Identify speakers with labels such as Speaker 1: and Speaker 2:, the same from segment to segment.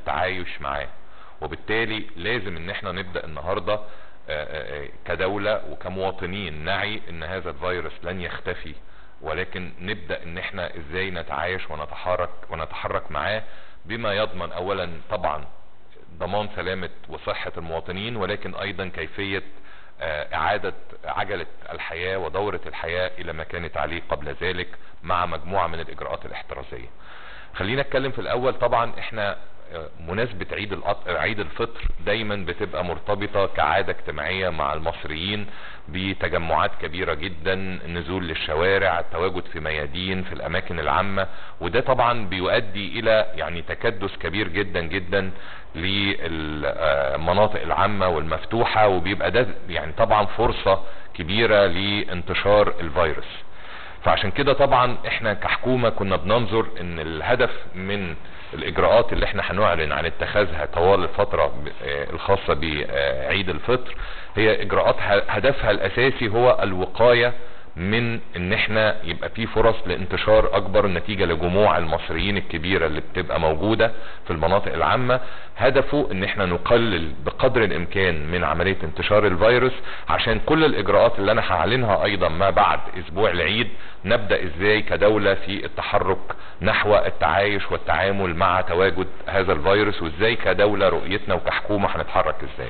Speaker 1: التعايش معاه وبالتالي لازم ان احنا نبدأ النهاردة كدولة وكمواطنين نعي ان هذا الفيروس لن يختفي ولكن نبدأ ان احنا ازاي نتعايش ونتحرك ونتحرك معاه بما يضمن اولا طبعا ضمان سلامة وصحة المواطنين ولكن ايضا كيفية اعادة عجلة الحياة ودورة الحياة الى ما كانت عليه قبل ذلك مع مجموعة من الاجراءات الاحترازية خلينا اتكلم في الاول طبعا احنا مناسبة عيد الأط... عيد الفطر دايما بتبقى مرتبطة كعادة اجتماعية مع المصريين بتجمعات كبيرة جدا نزول للشوارع التواجد في ميادين في الاماكن العامة وده طبعا بيؤدي الى يعني تكدس كبير جدا جدا للمناطق العامة والمفتوحة وبيبقى ده يعني طبعا فرصة كبيرة لانتشار الفيروس فعشان كده طبعا احنا كحكومة كنا بننظر ان الهدف من الاجراءات اللي احنا هنعلن عن اتخاذها طوال الفترة الخاصة بعيد الفطر هي اجراءات هدفها الاساسي هو الوقاية من ان احنا يبقى في فرص لانتشار اكبر نتيجة لجموع المصريين الكبيرة اللي بتبقى موجودة في المناطق العامة هدفه ان احنا نقلل بقدر الامكان من عملية انتشار الفيروس عشان كل الاجراءات اللي انا هعلنها ايضا ما بعد اسبوع العيد نبدأ ازاي كدولة في التحرك نحو التعايش والتعامل مع تواجد هذا الفيروس وازاي كدولة رؤيتنا وكحكومة هنتحرك ازاي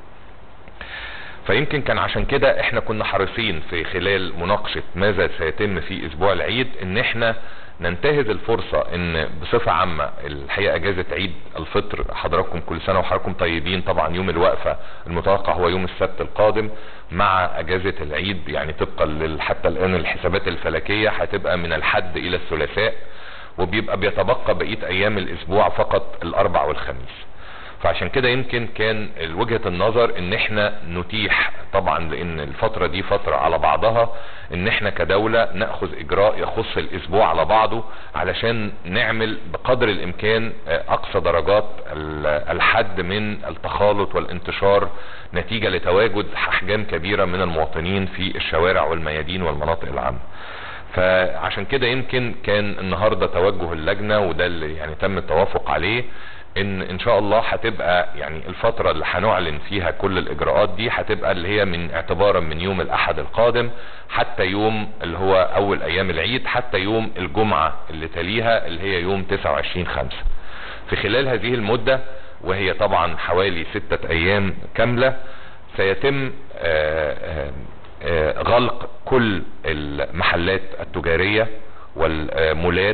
Speaker 1: فيمكن كان عشان كده احنا كنا حريصين في خلال مناقشة ماذا سيتم في اسبوع العيد ان احنا ننتهز الفرصة ان بصفة عامة الحقيقة اجازة عيد الفطر حضراتكم كل سنة وحضراتكم طيبين طبعا يوم الوقفة المتوقع هو يوم السبت القادم مع اجازة العيد يعني طبقا حتى الان الحسابات الفلكية هتبقى من الحد الى الثلاثاء وبيبقى بيتبقى بقية ايام الاسبوع فقط الاربع والخميس فعشان كده يمكن كان وجهة النظر ان احنا نتيح طبعا لان الفترة دي فترة على بعضها ان احنا كدولة ناخذ اجراء يخص الاسبوع على بعضه علشان نعمل بقدر الامكان اقصى درجات الحد من التخالط والانتشار نتيجة لتواجد احجام كبيرة من المواطنين في الشوارع والميادين والمناطق العامة فعشان كده يمكن كان النهاردة توجه اللجنة وده اللي يعني تم التوافق عليه ان ان شاء الله هتبقى يعني الفترة اللي هنعلن فيها كل الاجراءات دي هتبقى اللي هي من اعتبارا من يوم الاحد القادم حتى يوم اللي هو اول ايام العيد حتى يوم الجمعة اللي تليها اللي هي يوم 29 خمسة في خلال هذه المدة وهي طبعا حوالي ستة ايام كاملة سيتم آآ آآ غلق كل المحلات التجارية والمولات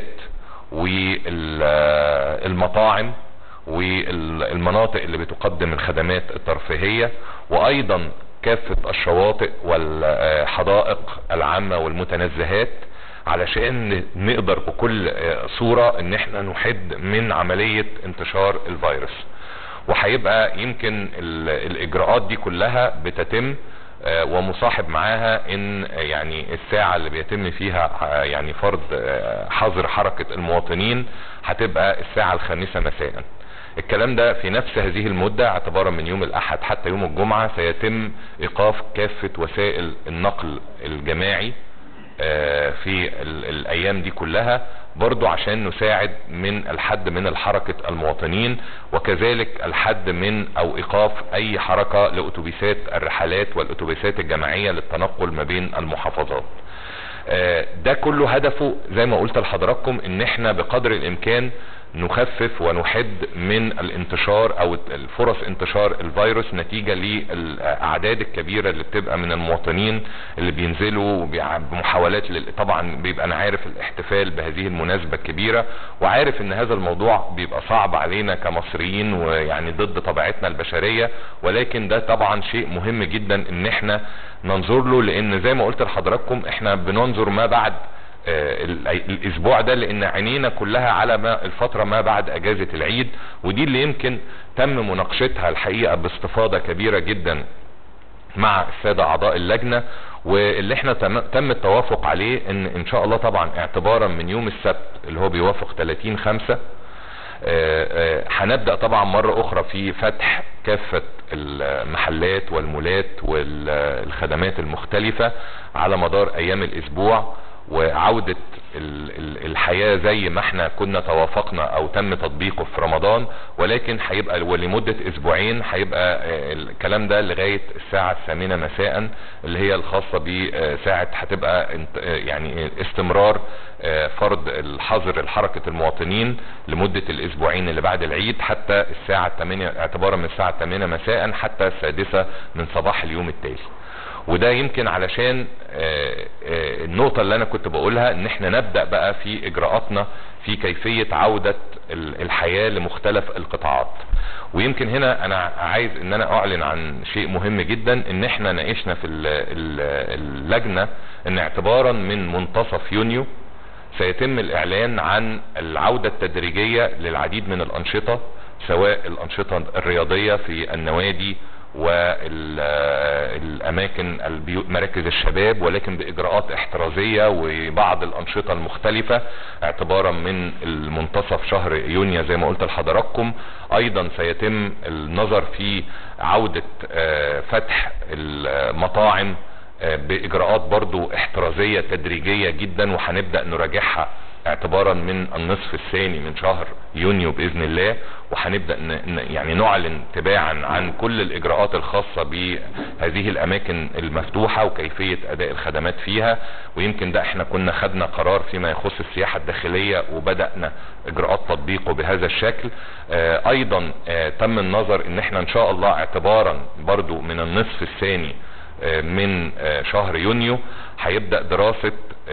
Speaker 1: والمطاعم والمناطق اللي بتقدم الخدمات الترفيهية وايضا كافة الشواطئ والحدائق العامة والمتنزهات علشان نقدر بكل صورة ان احنا نحد من عملية انتشار الفيروس وهيبقى يمكن الاجراءات دي كلها بتتم ومصاحب معاها ان يعني الساعة اللي بيتم فيها يعني فرض حظر حركة المواطنين هتبقى الساعة الخامسة مساء الكلام ده في نفس هذه المدة اعتبارا من يوم الاحد حتى يوم الجمعة سيتم ايقاف كافة وسائل النقل الجماعي في الايام دي كلها برضو عشان نساعد من الحد من الحركة المواطنين وكذلك الحد من او ايقاف اي حركة لاتوبيسات الرحلات والاتوبيسات الجماعية للتنقل ما بين المحافظات ده كله هدفه زي ما قلت لحضراتكم ان احنا بقدر الامكان نخفف ونحد من الانتشار او الفرص انتشار الفيروس نتيجة للاعداد الكبيرة اللي بتبقى من المواطنين اللي بينزلوا بمحاولات طبعا بيبقى انا عارف الاحتفال بهذه المناسبة الكبيرة وعارف ان هذا الموضوع بيبقى صعب علينا كمصريين ويعني ضد طبيعتنا البشرية ولكن ده طبعا شيء مهم جدا ان احنا ننظر له لان زي ما قلت لحضراتكم احنا بننظر ما بعد الاسبوع ده لان عينينا كلها على ما الفترة ما بعد اجازة العيد ودي اللي يمكن تم مناقشتها الحقيقة باستفاضة كبيرة جدا مع السادة اعضاء اللجنة واللي احنا تم التوافق عليه ان ان شاء الله طبعا اعتبارا من يوم السبت اللي هو بيوافق 30 خمسة هنبدأ طبعا مرة اخرى في فتح كافة المحلات والمولات والخدمات المختلفة على مدار ايام الاسبوع وعودة الحياة زي ما احنا كنا توافقنا او تم تطبيقه في رمضان ولكن هيبقى ولمدة اسبوعين هيبقى الكلام ده لغاية الساعة الثامنة مساء اللي هي الخاصة بساعة هتبقى يعني استمرار فرض الحظر لحركة المواطنين لمدة الاسبوعين اللي بعد العيد حتى الساعة الثامنة اعتبارا من الساعة الثامنة مساء حتى السادسة من صباح اليوم التالي وده يمكن علشان النقطة اللي انا كنت بقولها ان احنا نبدأ بقى في اجراءاتنا في كيفية عودة الحياة لمختلف القطاعات ويمكن هنا انا عايز ان انا اعلن عن شيء مهم جدا ان احنا ناقشنا في اللجنة ان اعتبارا من منتصف يونيو سيتم الاعلان عن العودة التدريجية للعديد من الانشطة سواء الانشطة الرياضية في النوادي والاماكن مراكز الشباب ولكن باجراءات احترازية وبعض الانشطة المختلفة اعتبارا من المنتصف شهر يونيو زي ما قلت لحضراتكم ايضا سيتم النظر في عودة فتح المطاعم باجراءات برضو احترازية تدريجية جدا وهنبدأ نراجعها اعتبارا من النصف الثاني من شهر يونيو باذن الله وهنبدا يعني نعلن تباعا عن كل الاجراءات الخاصه بهذه الاماكن المفتوحه وكيفيه اداء الخدمات فيها ويمكن ده احنا كنا خدنا قرار فيما يخص السياحه الداخليه وبدانا اجراءات تطبيقه بهذا الشكل اه ايضا اه تم النظر ان احنا ان شاء الله اعتبارا برضو من النصف الثاني اه من شهر يونيو هيبدأ دراسة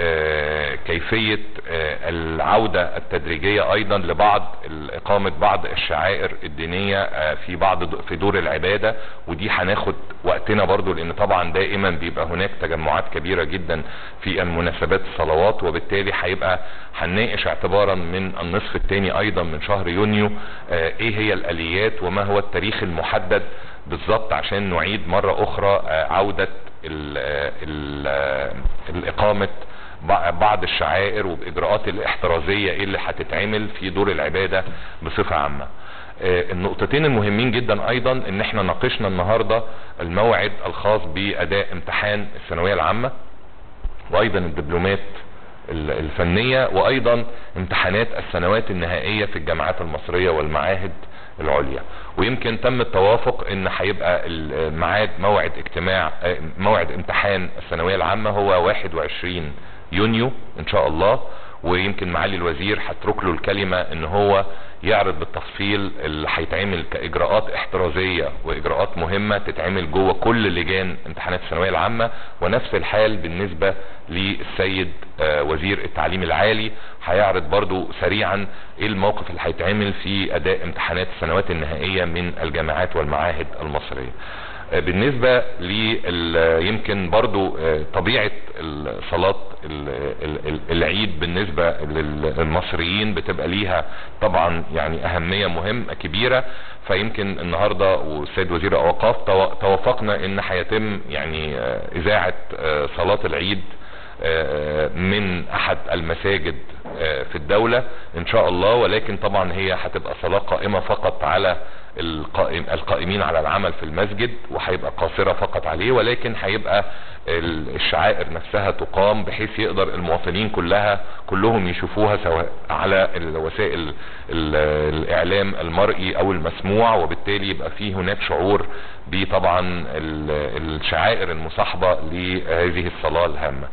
Speaker 1: كيفية العودة التدريجية ايضا لبعض اقامة بعض الشعائر الدينية في بعض في دور العبادة ودي هناخد وقتنا برضو لان طبعا دائما بيبقى هناك تجمعات كبيرة جدا في المناسبات الصلوات وبالتالي هيبقى هنناقش اعتبارا من النصف الثاني ايضا من شهر يونيو ايه هي الاليات وما هو التاريخ المحدد بالظبط عشان نعيد مرة اخرى عودة ال ال الاقامة بعض الشعائر وباجراءات الاحترازية ايه اللي هتتعمل في دور العبادة بصفة عامة النقطتين المهمين جدا ايضا ان احنا ناقشنا النهاردة الموعد الخاص باداء امتحان الثانوية العامة وايضا الدبلومات الفنية وايضا امتحانات السنوات النهائية في الجامعات المصرية والمعاهد العليا ويمكن تم التوافق ان هيبقى الميعاد موعد اجتماع موعد امتحان الثانويه العامه هو 21 يونيو ان شاء الله ويمكن معالي الوزير هترك له الكلمه ان هو يعرض بالتفصيل اللي هيتعمل كاجراءات احترازيه واجراءات مهمه تتعمل جوه كل لجان امتحانات الثانويه العامه ونفس الحال بالنسبه للسيد وزير التعليم العالي هيعرض برضو سريعا ايه الموقف اللي هيتعمل في اداء امتحانات السنوات النهائيه من الجامعات والمعاهد المصريه بالنسبة لي يمكن برضو طبيعة صلاة العيد بالنسبة للمصريين بتبقى ليها طبعا يعني اهمية مهمة كبيرة فيمكن النهاردة والسيد وزير الاوقاف توافقنا ان هيتم يعني اذاعة صلاة العيد من احد المساجد في الدولة ان شاء الله ولكن طبعا هي هتبقى صلاة قائمة فقط على القائم القائمين على العمل في المسجد وهيبقى قاصرة فقط عليه ولكن هيبقى الشعائر نفسها تقام بحيث يقدر المواطنين كلها كلهم يشوفوها سواء على الوسائل الاعلام المرئي او المسموع وبالتالي يبقى فيه هناك شعور بطبعا الشعائر المصاحبة لهذه الصلاة الهامة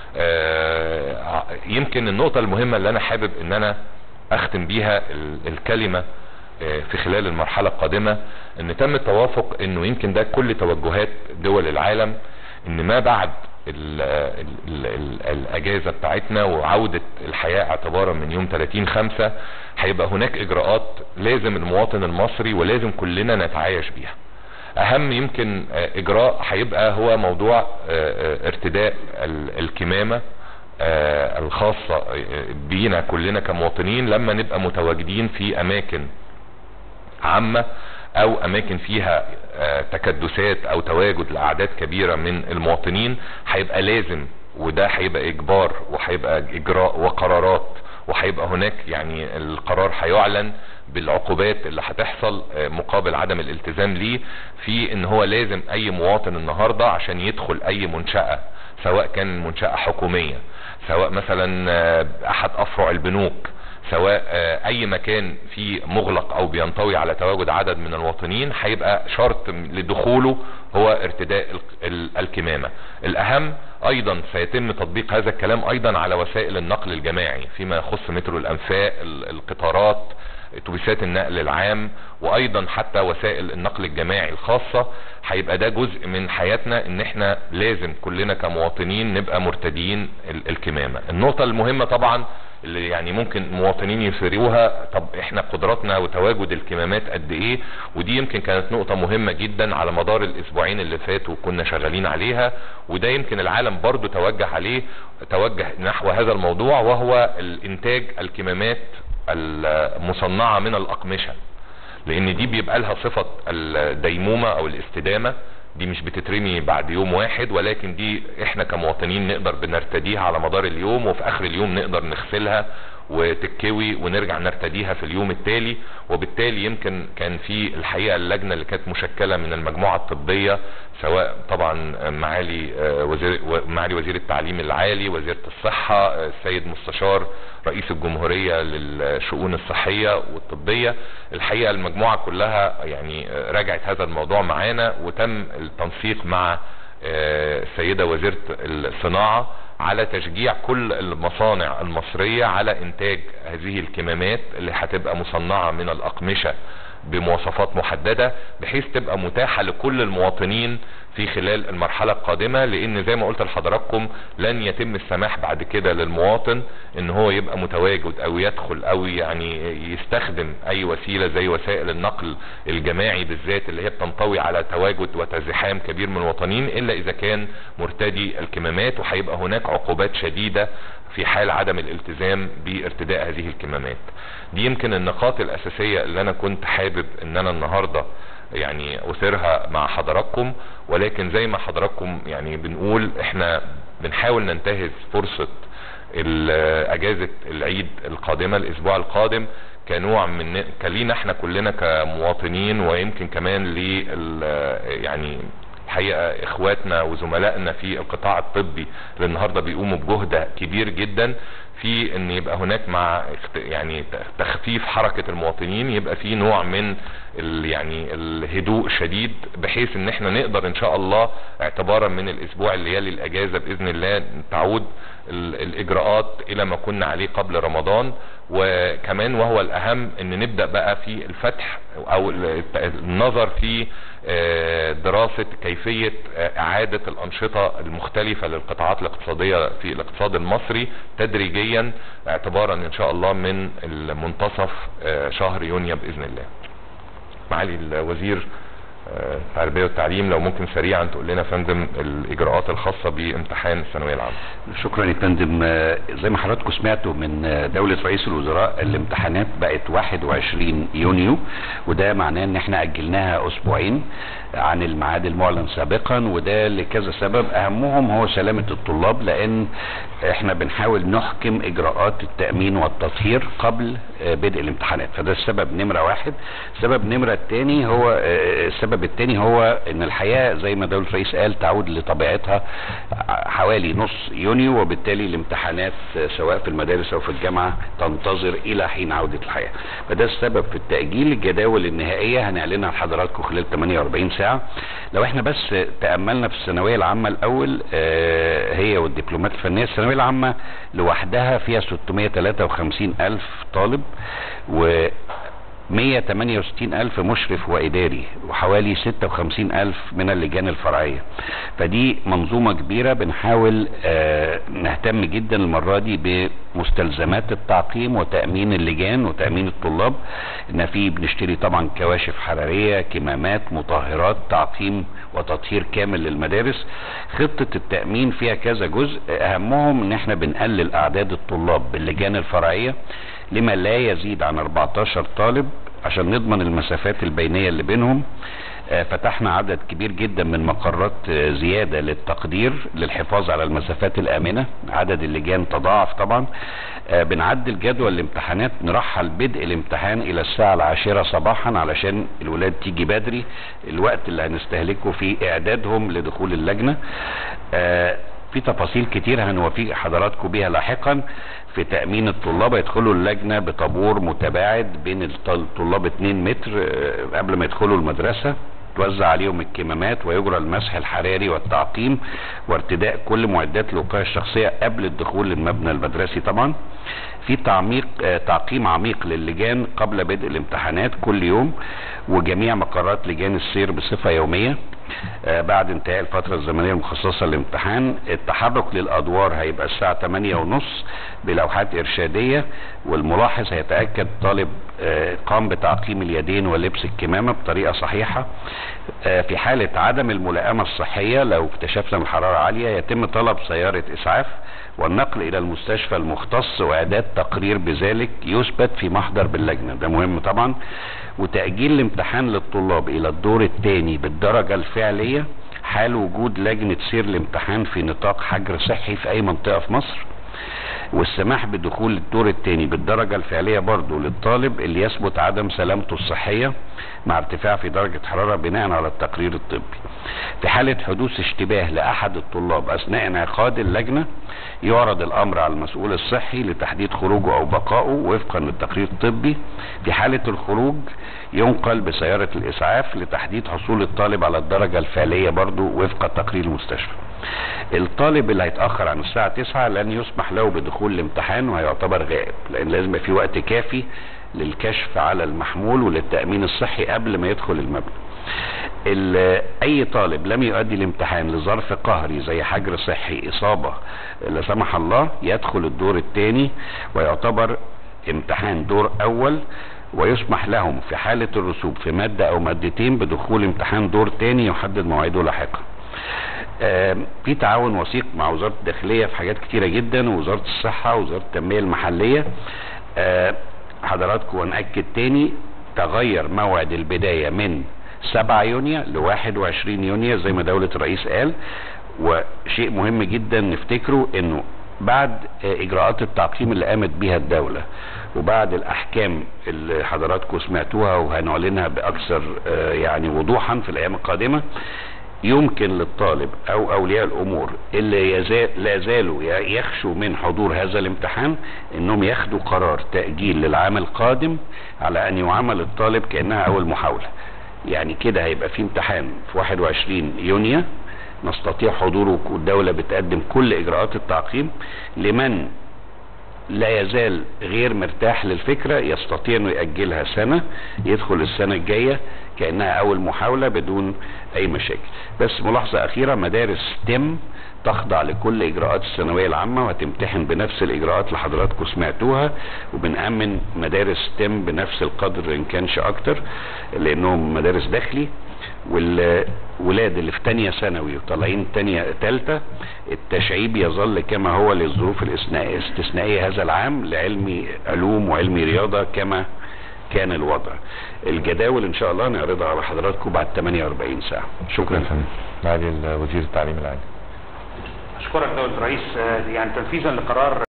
Speaker 1: يمكن النقطة المهمة اللي انا حابب ان انا اختم بيها الكلمة في خلال المرحلة القادمة ان تم التوافق انه يمكن ده كل توجهات دول العالم ان ما بعد ال ال ال الاجازة بتاعتنا وعودة الحياة اعتبارا من يوم 30 خمسة هيبقى هناك اجراءات لازم المواطن المصري ولازم كلنا نتعايش بيها اهم يمكن اجراء هيبقى هو موضوع ارتداء الكمامة الخاصة بينا كلنا كمواطنين لما نبقى متواجدين في اماكن عامة او اماكن فيها تكدسات او تواجد لاعداد كبيرة من المواطنين هيبقى لازم وده هيبقى اجبار وهيبقى اجراء وقرارات وهيبقى هناك يعني القرار هيعلن بالعقوبات اللي هتحصل مقابل عدم الالتزام ليه في ان هو لازم اي مواطن النهاردة عشان يدخل اي منشأة سواء كان منشأة حكومية سواء مثلا آه، احد افرع البنوك سواء آه، اي مكان فيه مغلق او بينطوي على تواجد عدد من المواطنين هيبقى شرط لدخوله هو ارتداء ال- ال- الكمامة الاهم ايضا سيتم تطبيق هذا الكلام ايضا على وسائل النقل الجماعي فيما يخص مترو الانفاق ال- القطارات اتوبيسات النقل العام وايضا حتى وسائل النقل الجماعي الخاصة هيبقى ده جزء من حياتنا ان احنا لازم كلنا كمواطنين نبقى مرتديين ال- الكمامة النقطة المهمة طبعا اللي يعني ممكن مواطنين يثيروها طب احنا قدراتنا وتواجد الكمامات قد ايه ودي يمكن كانت نقطة مهمة جدا على مدار الاسبوعين اللي فاتوا كنا شغالين عليها وده يمكن العالم برضو توجه عليه توجه نحو هذا الموضوع وهو الانتاج الكمامات المصنعة من الاقمشة لان دي بيبقى لها صفة الديمومة او الاستدامة دي مش بتترمي بعد يوم واحد ولكن دي احنا كمواطنين نقدر بنرتديها على مدار اليوم وفي اخر اليوم نقدر نغسلها وتتكوي ونرجع نرتديها في اليوم التالي وبالتالي يمكن كان في الحقيقة اللجنة اللي كانت مشكلة من المجموعة الطبية سواء طبعا معالي آه، وزير معالي وزير التعليم العالي وزيرة الصحة آه، السيد مستشار رئيس الجمهورية للشؤون الصحية والطبية الحقيقة المجموعة كلها يعني آه، راجعت هذا الموضوع معانا وتم التنسيق مع آه، السيدة وزيرة الصناعة على تشجيع كل المصانع المصرية على انتاج هذه الكمامات اللي هتبقى مصنعة من الاقمشة بمواصفات محددة بحيث تبقى متاحة لكل المواطنين في خلال المرحلة القادمة لان زي ما قلت لحضراتكم لن يتم السماح بعد كده للمواطن ان هو يبقى متواجد او يدخل او يعني يستخدم اي وسيلة زي وسائل النقل الجماعي بالذات اللي هي بتنطوي على تواجد وتزحام كبير من الوطنيين الا اذا كان مرتدي الكمامات وهيبقى هناك عقوبات شديدة في حال عدم الالتزام بارتداء هذه الكمامات دي يمكن النقاط الاساسية اللي انا كنت حابب ان انا النهاردة يعني اثيرها مع حضراتكم ولكن زي ما حضراتكم يعني بنقول احنا بنحاول ننتهز فرصة ال- اجازة العيد القادمة الاسبوع القادم كنوع من كلينا احنا كلنا كمواطنين ويمكن كمان لل يعني الحقيقة اخواتنا وزملائنا في القطاع الطبي اللي النهاردة بيقوموا بجهد كبير جدا في ان يبقى هناك مع اخت- يعني تخفيف حركة المواطنين يبقى في نوع من ال يعني الهدوء شديد بحيث ان احنا نقدر ان شاء الله اعتبارا من الاسبوع اللي يلي الاجازة باذن الله تعود ال- الاجراءات الى ما كنا عليه قبل رمضان وكمان وهو الاهم ان نبدأ بقى في الفتح او ال- النظر في آه، دراسة كيفية آه، اعادة الانشطة المختلفة للقطاعات الاقتصادية في الاقتصاد المصري تدريجيا اعتبارا ان شاء الله من المنتصف آه، شهر يونيو باذن الله معالي الوزير آه، التربية والتعليم لو ممكن سريعا تقول لنا يا فندم الاجراءات الخاصة بامتحان الثانوية العامة
Speaker 2: شكرا يا فندم آه، زي ما حضراتكم سمعتوا من آه، دولة رئيس الوزراء الامتحانات بقت 21 يونيو وده معناه ان احنا اجلناها اسبوعين عن الميعاد المعلن سابقا وده لكذا سبب اهمهم هو سلامة الطلاب لان احنا بنحاول نحكم اجراءات التأمين والتطهير قبل آه، بدء الامتحانات فده السبب نمرة واحد السبب نمرة التاني هو آه، السبب التاني هو ان الحياة زي ما دولة الرئيس قال تعود لطبيعتها حوالي نص يونيو وبالتالي الامتحانات آه، سواء في المدارس او في الجامعة تنتظر الى حين عودة الحياة فده السبب في التأجيل الجداول النهائية هنعلنها لحضراتكم خلال 48 ساعة لو احنا بس تأملنا في الثانوية العامة الاول آه، هي والدبلومات الفنية الثانوية العامة لوحدها فيها 653 ألف طالب و 168 ألف مشرف وإداري وحوالي 56 ألف من اللجان الفرعية فدي منظومة كبيرة بنحاول آه نهتم جدا المرة دي بمستلزمات التعقيم وتأمين اللجان وتأمين الطلاب إن في بنشتري طبعا كواشف حرارية كمامات مطهرات تعقيم وتطهير كامل للمدارس خطة التأمين فيها كذا جزء أهمهم إن احنا بنقلل أعداد الطلاب باللجان الفرعية لما لا يزيد عن 14 طالب عشان نضمن المسافات البينية اللي بينهم آه، فتحنا عدد كبير جدا من مقرات آه، زيادة للتقدير للحفاظ على المسافات الآمنة عدد اللجان تضاعف طبعا آه، بنعدل جدول الامتحانات نرحل بدء الامتحان إلى الساعة العاشرة صباحا علشان الولاد تيجي بدري الوقت اللي هنستهلكه في إعدادهم لدخول اللجنة آه، في تفاصيل كتير هنوافي حضراتكم بيها لاحقا في تأمين الطلاب يدخلوا اللجنة بطابور متباعد بين الط- الطلاب 2 متر آه، قبل ما يدخلوا المدرسة توزع عليهم الكمامات ويجرى المسح الحراري والتعقيم وارتداء كل معدات الوقاية الشخصية قبل الدخول للمبنى المدرسي طبعا في تعميق آه، تعقيم عميق للجان قبل بدء الامتحانات كل يوم وجميع مقرات لجان السير بصفة يومية آه، بعد انتهاء الفترة الزمنية المخصصة للامتحان التحرك للأدوار هيبقى الساعة 8 ونص بلوحات إرشادية والملاحظ هيتأكد طالب آه، قام بتعقيم اليدين ولبس الكمامة بطريقة صحيحة آه، في حالة عدم الملائمة الصحية لو اكتشفنا الحرارة عالية يتم طلب سيارة إسعاف والنقل إلى المستشفى المختص وإعداد تقرير بذلك يثبت في محضر باللجنة ده مهم طبعا وتأجيل الامتحان للطلاب إلى الدور الثاني بالدرجة الفعلية حال وجود لجنة سير الامتحان في نطاق حجر صحي في أي منطقة في مصر والسماح بدخول الدور الثاني بالدرجة الفعلية برضو للطالب اللي يثبت عدم سلامته الصحية مع ارتفاع في درجة حرارة بناء على التقرير الطبي في حالة حدوث اشتباه لأحد الطلاب أثناء انعقاد اللجنة يعرض الأمر على المسؤول الصحي لتحديد خروجه أو بقائه وفقا للتقرير الطبي في حالة الخروج ينقل بسيارة الإسعاف لتحديد حصول الطالب على الدرجة الفعلية برضو وفق تقرير المستشفى الطالب اللي هيتأخر عن الساعة 9 لن يسمح له بدخول الامتحان وهيعتبر غائب لأن لازم يبقى في وقت كافي للكشف على المحمول وللتأمين الصحي قبل ما يدخل المبنى ال- اي طالب لم يؤدي الامتحان لظرف قهري زي حجر صحي اصابة لا سمح الله يدخل الدور الثاني ويعتبر امتحان دور اول ويسمح لهم في حالة الرسوب في مادة او مادتين بدخول امتحان دور تاني يحدد موعده لاحقا آم، في تعاون وثيق مع وزارة الداخلية في حاجات كتيرة جدا ووزارة الصحة ووزارة التنمية المحلية آم، حضراتكم ونأكد تاني تغير موعد البداية من 7 يونيو ل 21 يونيو زي ما دولة الرئيس قال وشيء مهم جدا نفتكره انه بعد آه، اجراءات التعقيم اللي قامت بيها الدولة وبعد الاحكام اللي حضراتكم سمعتوها وهنعلنها باكثر آه، يعني وضوحا في الايام القادمة يمكن للطالب او اولياء الامور اللي يزال لا زالوا ي- يخشوا من حضور هذا الامتحان انهم ياخدوا قرار تأجيل للعام القادم على ان يعامل الطالب كأنها اول محاولة يعني كده هيبقى في امتحان في 21 يونيو نستطيع حضوره والدولة بتقدم كل اجراءات التعقيم لمن لا يزال غير مرتاح للفكرة يستطيع انه يأجلها سنة يدخل السنة الجاية كأنها اول محاولة بدون اي مشاكل بس ملاحظة اخيرة مدارس تم تخضع لكل اجراءات الثانوية العامة وهتمتحن بنفس الاجراءات اللي حضراتكم سمعتوها وبنأمن مدارس تم بنفس القدر ان كانش اكتر لانهم مدارس داخلي والولاد اللي في تانية ثانوي وطالعين تانية تالتة التشعيب يظل كما هو للظروف الاستثنائية الاستثنائية هذا العام لعلمي علوم وعلمي رياضة كما كان الوضع الجداول ان شاء الله نعرضها على حضراتكم بعد 48 ساعة
Speaker 1: شكرا
Speaker 2: شكرا
Speaker 1: فندم معالي وزير التعليم العالي
Speaker 3: اشكرك دولة الرئيس آه، يعني تنفيذا لقرار